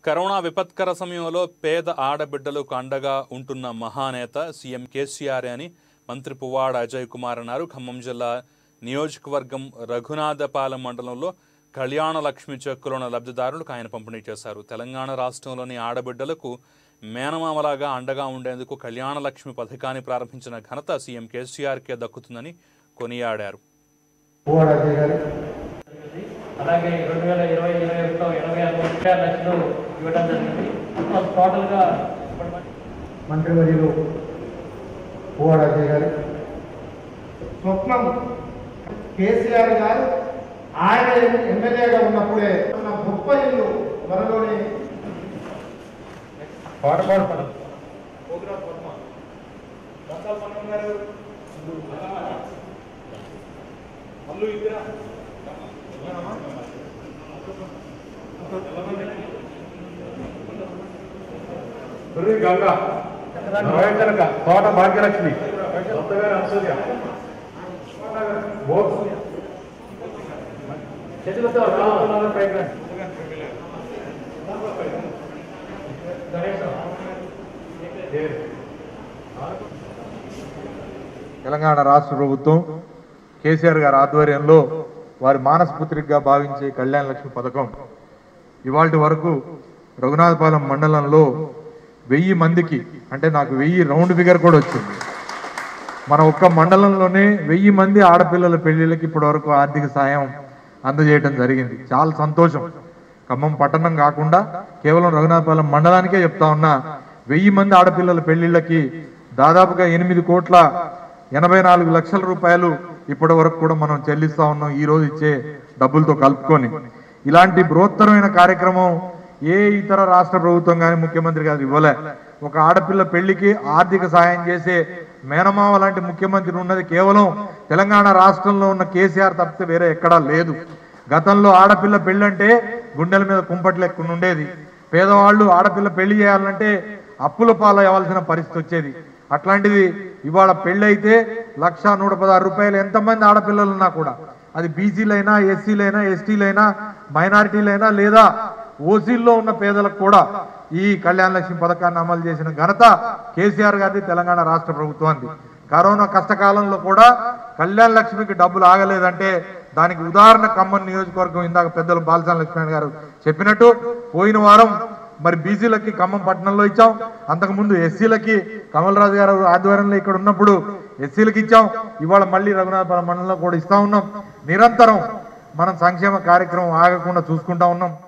corona విపత్కర సమయంలో పేద ఆడబిడ్డలకు అండగా ఉంటున్న మహానేత సీఎం కేసీఆర్ అని మంత్రి పువ్వాడ అజయ్ కుమార్ అన్నారు ఖమ్మం జిల్లా నియోజకవర్గం రఘునాథపాలెం మండలంలో కళ్యాణ లక్ష్మి చెక్కులను లబ్ధిదారులకు ఆయన పంపిణీ చేశారు తెలంగాణ రాష్ట్రంలోని ఆడబిడ్డలకు మేనమామలాగా అండగా ఉండేందుకు కళ్యాణ లక్ష్మి పథకాన్ని ప్రారంభించిన ఘనత సీఎం కేసీఆర్కే దక్కుతుందని కొనియాడారు పువ్వాడ గారు అలాగే రెండు వేల ఇరవై ఇరవై ఒకటో ఇరవై ఆరు ముప్పై ఆరు లక్షలు ఇవ్వడం జరిగింది మొత్తం టోటల్గా ఇప్పటి వరకు మంత్రివర్యులు పువ్వాడ గారు స్వప్నం కేసీఆర్ గారు ఆయన ఎమ్మెల్యేగా ఉన్నప్పుడే ఉన్న గొప్ప ఇల్లు త్వరలోనే పాట పాడతారు గంగా నవేకనక తోట భాగ్యలక్ష్మి కొత్తగారి అనసూయ బోక్స్ చేతులతో రావాలన్న ప్రయత్నం తెలంగాణ రాష్ట్ర ప్రభుత్వం కేసీఆర్ గారి ఆధ్వర్యంలో వారి మానస్పుత్రికగా భావించే కళ్యాణ లక్ష్మి పథకం ఇవాళ వరకు రఘునాథపాలెం మండలంలో వెయ్యి మందికి అంటే నాకు వెయ్యి రౌండ్ ఫిగర్ కూడా వచ్చింది మన ఒక్క మండలంలోనే వెయ్యి మంది ఆడపిల్లల పెళ్లిళ్ళకి ఇప్పటి వరకు ఆర్థిక సాయం అందజేయడం జరిగింది చాలా సంతోషం ఖమ్మం పట్టణం కాకుండా కేవలం రఘునాథపాలెం మండలానికే చెప్తా ఉన్నా వెయ్యి మంది ఆడపిల్లల పెళ్లిళ్ళకి దాదాపుగా ఎనిమిది కోట్ల ఎనభై నాలుగు లక్షల రూపాయలు ఇప్పటి వరకు కూడా మనం చెల్లిస్తా ఉన్నాం ఈ రోజు ఇచ్చే డబ్బులతో కలుపుకొని ఇలాంటి బృహత్తరమైన కార్యక్రమం ఏ ఇతర రాష్ట్ర ప్రభుత్వం కానీ ముఖ్యమంత్రి గారు ఇవ్వలే ఒక ఆడపిల్ల పెళ్లికి ఆర్థిక సాయం చేసే మేనమామ లాంటి ముఖ్యమంత్రి ఉన్నది కేవలం తెలంగాణ రాష్ట్రంలో ఉన్న కేసీఆర్ తప్పితే వేరే ఎక్కడా లేదు గతంలో ఆడపిల్ల పెళ్ళంటే గుండెల మీద కుంపటి లెక్కన ఉండేది పేదవాళ్ళు ఆడపిల్ల పెళ్లి చేయాలంటే అప్పుల పాలయ్యవలసిన పరిస్థితి వచ్చేది అట్లాంటిది ఇవాళ పెళ్ళైతే లక్ష నూట పదహారు రూపాయలు ఎంతమంది ఆడపిల్లలు ఉన్నా కూడా అది బీసీలైనా ఎస్సీలైనా ఎస్టీలైనా మైనారిటీలైనా లేదా ఓసీల్లో ఉన్న పేదలకు కూడా ఈ కళ్యాణ లక్ష్మి పథకాన్ని అమలు చేసిన ఘనత కేసీఆర్ గారిది తెలంగాణ రాష్ట్ర ప్రభుత్వానికి కరోనా కష్టకాలంలో కూడా కళ్యాణ లక్ష్మికి డబ్బులు ఆగలేదంటే దానికి ఉదాహరణ ఖమ్మం నియోజకవర్గం ఇందాక పెద్దలు బాలసాని లక్ష్మణ్ గారు చెప్పినట్టు పోయిన వారం మరి బీసీలకి ఖమ్మం పట్టణంలో ఇచ్చాం అంతకుముందు ఎస్సీలకి కమల్ రాజు గారు ఆధ్వర్యంలో ఇక్కడ ఉన్నప్పుడు ఎస్సీలకి ఇచ్చాం ఇవాళ మళ్ళీ రఘునాథపురం మండలంలో కూడా ఇస్తా ఉన్నాం నిరంతరం మనం సంక్షేమ కార్యక్రమం ఆగకుండా చూసుకుంటా ఉన్నాం